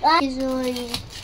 Sorry.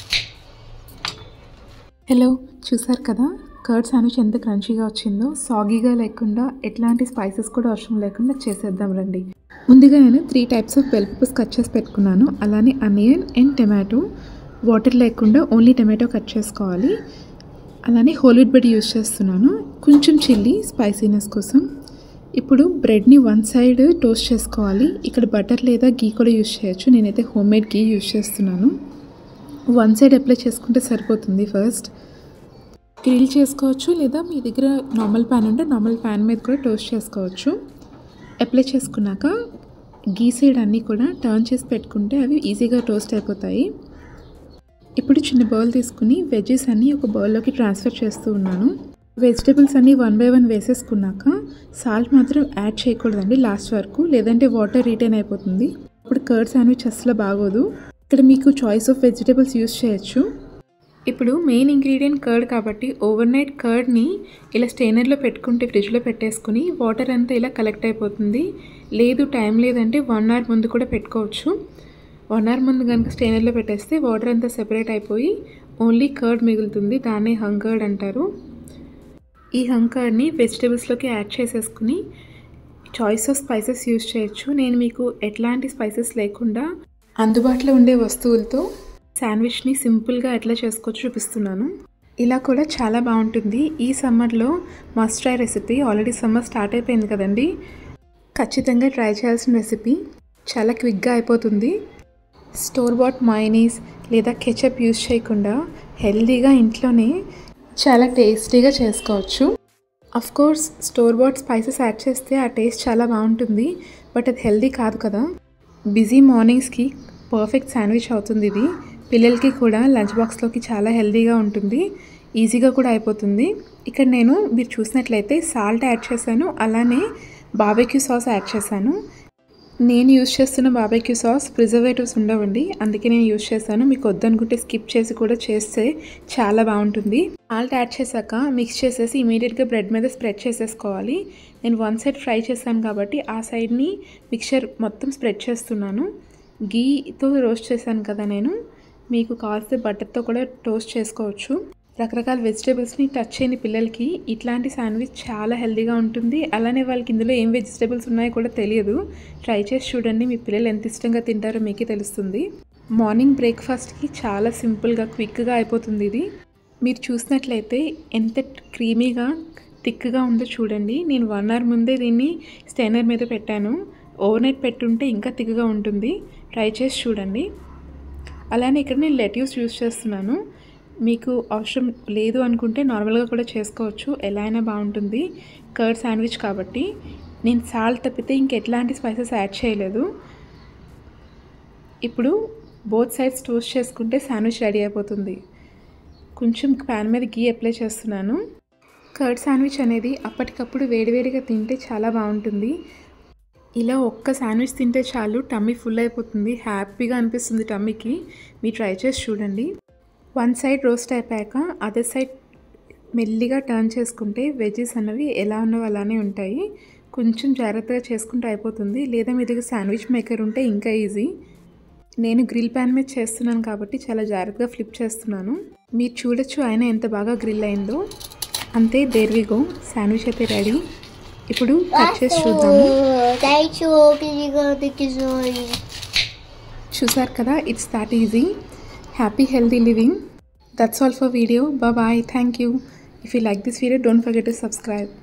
Hello చూసారు కదా curd sandwich ఎంత క్రంచీగా వచ్చిందో సాగీగా లేకుండా ఎట్లాంటి స్పైసెస్ కూడా అవసరం లేకుండా చేసేద్దాం రండి ముందుగా నేను three types of bell peppers cut చేసి పెట్టుకున్నాను అలానే అనియన్ అండ్ టమాటో వాటర్ లేకుండా ఓన్లీ టమాటో కట్ చేసుకోవాలి అలానే హోల్ వీట్ బ్రెడ్ యూస్ చేస్తున్నాను కొంచెం చిల్లీ స్పైసీనెస్ కోసం ఇప్పుడు బ్రెడ్ని వన్ సైడ్ టోస్ట్ చేసుకోవాలి ఇక్కడ బటర్ లేదా గీ కూడా యూస్ చేయొచ్చు నేనైతే హోమ్ మేడ్ గీ యూస్ చేస్తున్నాను వన్ సైడ్ అప్లై చేసుకుంటే సరిపోతుంది ఫస్ట్ గ్రిల్ చేసుకోవచ్చు లేదా మీ దగ్గర నార్మల్ ప్యాన్ ఉంటే నార్మల్ ప్యాన్ మీద కూడా టోస్ట్ చేసుకోవచ్చు అప్లై చేసుకున్నాక గీ సైడ్ అన్నీ కూడా టర్న్ చేసి పెట్టుకుంటే అవి ఈజీగా టోస్ట్ అయిపోతాయి ఇప్పుడు చిన్న బౌల్ తీసుకుని వెజ్జెస్ అన్నీ ఒక బౌల్లోకి ట్రాన్స్ఫర్ చేస్తూ ఉన్నాను వెజిటేబుల్స్ అన్నీ వన్ బై వన్ వేసేసుకున్నాక సాల్ట్ మాత్రం యాడ్ చేయకూడదండి లాస్ట్ వరకు లేదంటే వాటర్ రీటైన్ అయిపోతుంది ఇప్పుడు కర్డ్ శాండ్విచ్ అసలు బాగోదు ఇక్కడ మీకు చాయిస్ ఆఫ్ వెజిటేబుల్స్ యూస్ చేయొచ్చు ఇప్పుడు మెయిన్ ఇంగ్రీడియంట్ కర్డ్ కాబట్టి ఓవర్ నైట్ కర్డ్ని ఇలా స్టెయినర్లో పెట్టుకుంటే ఫ్రిడ్జ్లో పెట్టేసుకుని వాటర్ అంతా ఇలా కలెక్ట్ అయిపోతుంది లేదు టైం లేదంటే వన్ అవర్ ముందు కూడా పెట్టుకోవచ్చు వన్ అవర్ ముందు కనుక స్టెయినర్లో పెట్టేస్తే వాటర్ అంతా సెపరేట్ అయిపోయి ఓన్లీ కర్డ్ మిగులుతుంది దాన్ని హంకర్డ్ అంటారు ఈ హంకర్డ్ని వెజిటేబుల్స్లోకి యాడ్ చేసేసుకుని చాయిస్ ఆఫ్ స్పైసెస్ యూస్ చేయొచ్చు నేను మీకు ఎట్లాంటి స్పైసెస్ లేకుండా అందుబాటులో ఉండే వస్తువులతో శాండ్విచ్ని సింపుల్గా ఎట్లా చేసుకోవచ్చు చూపిస్తున్నాను ఇలా కూడా చాలా బాగుంటుంది ఈ సమ్మర్లో must try recipe already summer start అయిపోయింది కదండి ఖచ్చితంగా ట్రై చేయాల్సిన రెసిపీ చాలా క్విక్గా అయిపోతుంది స్టోర్ బాట్ మైనీస్ లేదా కెచప్ యూస్ చేయకుండా హెల్తీగా ఇంట్లోనే చాలా టేస్టీగా చేసుకోవచ్చు of course store bought spices add చేస్తే ఆ టేస్ట్ చాలా బాగుంటుంది బట్ అది హెల్తీ కాదు కదా బిజీ మార్నింగ్స్కి పర్ఫెక్ట్ శాండ్విచ్ అవుతుంది ఇది పిల్లలకి కూడా లంచ్ బాక్స్లోకి చాలా హెల్తీగా ఉంటుంది ఈజీగా కూడా అయిపోతుంది ఇక్కడ నేను మీరు చూసినట్లయితే సాల్ట్ యాడ్ చేశాను అలానే బాబెక్యూ సాస్ యాడ్ చేశాను నేను యూస్ చేస్తున్న బాబెక్యూ సాస్ ప్రిజర్వేటివ్స్ ఉండవండి అందుకే నేను యూస్ చేశాను మీకు వద్దనుకుంటే స్కిప్ చేసి కూడా చేస్తే చాలా బాగుంటుంది సాల్ట్ యాడ్ చేశాక మిక్స్ చేసేసి ఇమీడియట్గా బ్రెడ్ మీద స్ప్రెడ్ చేసేసుకోవాలి నేను వన్ సైడ్ ఫ్రై చేశాను కాబట్టి ఆ సైడ్ని మిక్చర్ మొత్తం స్ప్రెడ్ చేస్తున్నాను గీతో రోస్ట్ చేశాను కదా నేను మీకు కావాల్సిన బటర్తో కూడా టోస్ట్ చేసుకోవచ్చు రకరకాల వెజిటేబుల్స్ని టచ్ చేయని పిల్లలకి ఇట్లాంటి శాండ్విచ్ చాలా హెల్తీగా ఉంటుంది అలానే వాళ్ళకి ఇందులో ఏం వెజిటేబుల్స్ ఉన్నాయో కూడా తెలియదు ట్రై చేసి చూడండి మీ పిల్లలు ఎంత ఇష్టంగా తింటారో మీకే తెలుస్తుంది మార్నింగ్ బ్రేక్ఫాస్ట్కి చాలా సింపుల్గా క్విక్గా అయిపోతుంది ఇది మీరు చూసినట్లయితే ఎంత క్రీమీగా థిక్గా ఉందో చూడండి నేను వన్ అవర్ ముందే దీన్ని స్టైనర్ మీద పెట్టాను ఓవర్ నైట్ పెట్టుంటే ఇంకా థిక్గా ఉంటుంది ట్రై చేసి చూడండి అలానే ఇక్కడ నేను లెట్యూస్ యూస్ చేస్తున్నాను మీకు అవసరం లేదు అనుకుంటే నార్మల్గా కూడా చేసుకోవచ్చు ఎలా అయినా బాగుంటుంది కర్డ్ శాండ్విచ్ కాబట్టి నేను సాల్ట్ తప్పితే ఇంకెట్లాంటి స్పైసెస్ యాడ్ చేయలేదు ఇప్పుడు బోత్ సైడ్స్ టోస్ట్ చేసుకుంటే శాండ్విచ్ రెడీ అయిపోతుంది కొంచెం ప్యాన్ మీద గీ అప్లై చేస్తున్నాను కర్డ్ శాండ్విచ్ అనేది అప్పటికప్పుడు వేడివేడిగా తింటే చాలా బాగుంటుంది ఇలా ఒక్క శాండ్విచ్ తింటే చాలు టమ్మీ ఫుల్ అయిపోతుంది హ్యాపీగా అనిపిస్తుంది టమ్మీకి మీరు ట్రై చేసి చూడండి వన్ సైడ్ రోస్ట్ అయిపోయాక అదర్ సైడ్ మెల్లిగా టర్న్ చేసుకుంటే వెజ్జెస్ అన్నవి ఎలా ఉన్నవి అలానే ఉంటాయి కొంచెం జాగ్రత్తగా చేసుకుంటే అయిపోతుంది లేదా మీ దగ్గర శాండ్విచ్ మేకర్ ఉంటే ఇంకా ఈజీ నేను గ్రిల్ ప్యాన్ మీద చేస్తున్నాను కాబట్టి చాలా జాగ్రత్తగా ఫ్లిప్ చేస్తున్నాను మీరు చూడొచ్చు ఆయన ఎంత బాగా గ్రిల్ అయిందో అంతే దేర్విగో శాండ్విచ్ అయితే రెడీ ఇప్పుడు కట్ చేసి చూద్దాము Thank you, thank you, sorry. చూసారు కదా it's that easy happy healthy living that's all for video bye thank you if you like this video don't forget to subscribe